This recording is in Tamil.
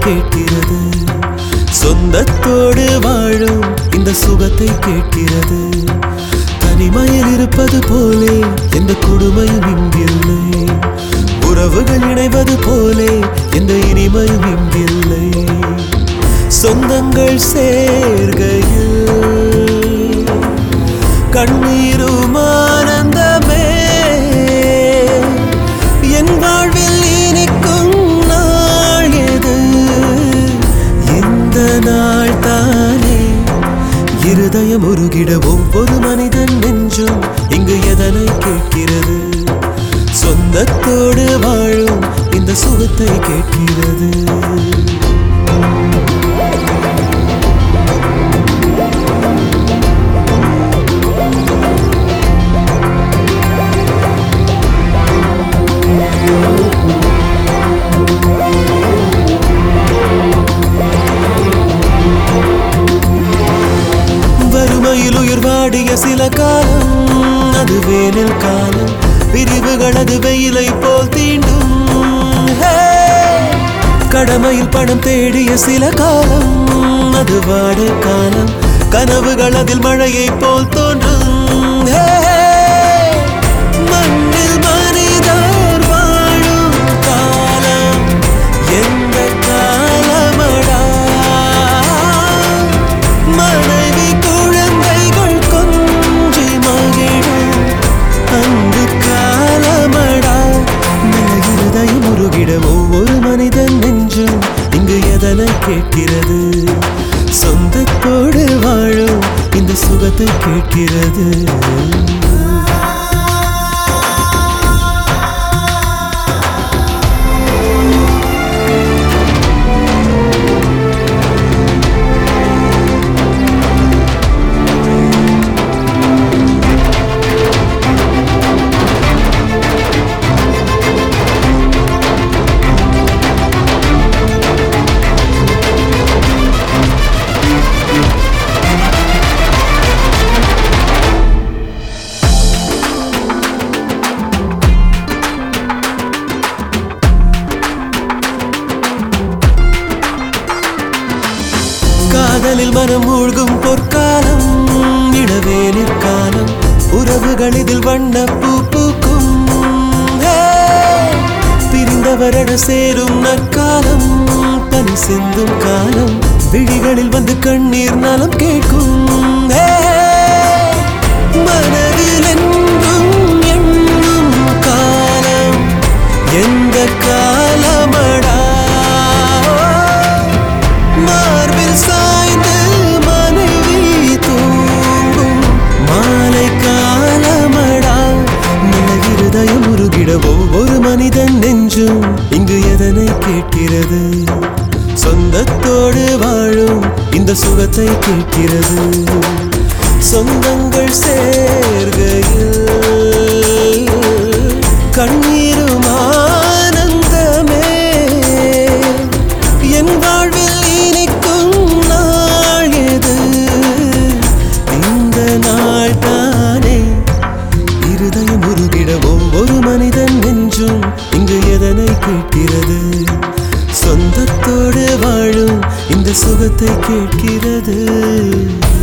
கேட்கிறது சொந்தத்தோடு வாழும் இந்த சுகத்தை கேட்கிறது தனிமையில் இருப்பது போலே எந்த கொடுமையும் இங்கில்லை உறவுகள் இணைவது போலே எந்த இனிமையும் இங்கில்லை சொந்தங்கள் சேர்கையில் கண்ணீரும் ஆனந்தமே என் வாழ்வில் இனிக்கும் நாள் எது இந்த நாள் தானே இருதயம் உருகிட ஒவ்வொரு மனிதன் நெஞ்சும் இங்கு எதனை கேட்கிறது சொந்தத்தோடு வாழும் இந்த சுகத்தை கேட்கிறது வறுமையில் உயிர் வாடிய சில காலம் அது வேனில் காலம் பிரிவுகள் அது வெயிலை போல் தீண்டும் ஹே! கடமையில் பணம் தேடிய சில காலம் அது வாட காலம் கனவுகள் அதில் மழையை போல் தோன்றும் ஹே! மண்ணில் மனிதர் வாழும் காலம் எந்த காலமடா மனைவி குழந்தைகள் கொஞ்சி மகிழும் அன்பு காலமடா நல்ல இருதயம் உருகிட ஒவ்வொரு மனிதன் நெஞ்சும் இங்கு எதனை கேட்கிறது சொந்தத்தோடு வாழும் இந்த சுகத்தை கேட்கிறது காதலில் மனம் மூழ்கும் பொற்காலம் இளவேனிற் காலம் உறவுகள் இதில் வண்ண பூ பூக்கும் ஹே! பிரிந்தவரட சேரும் நற்காலம் பனி சிந்தும் காலம் விழிகளில் வந்து கண்ணீர் நலம் கேட்கும் ஹே! மனதில் என்றும் எண்ணும் காலம் எந்த காலமடா மார்பில் சாய்ந்து மனைவி தூங்கும் மாலை காலமடா நல்ல இருதயம் உருகிட ஒவ்வொரு மனிதன் நெஞ்சும் இங்கு எதனை கேட்கிறது சொந்தத்தோடு வாழும் இந்த சுகத்தை கேட்கிறது சொந்தங்கள் சேர்கையில் கண்ணீரும் ஆனந்தமே என் வாழ்வில் இனிக்கும் நாள் எது இந்த நாள் தானே இருதயம் உருகிட ஒவ்வொரு மனிதன் நெஞ்சும் இங்கு எதனை கேட்கிறது சொந்தத்தோடு வாழும் இந்த சுகத்தை கேட்கிறது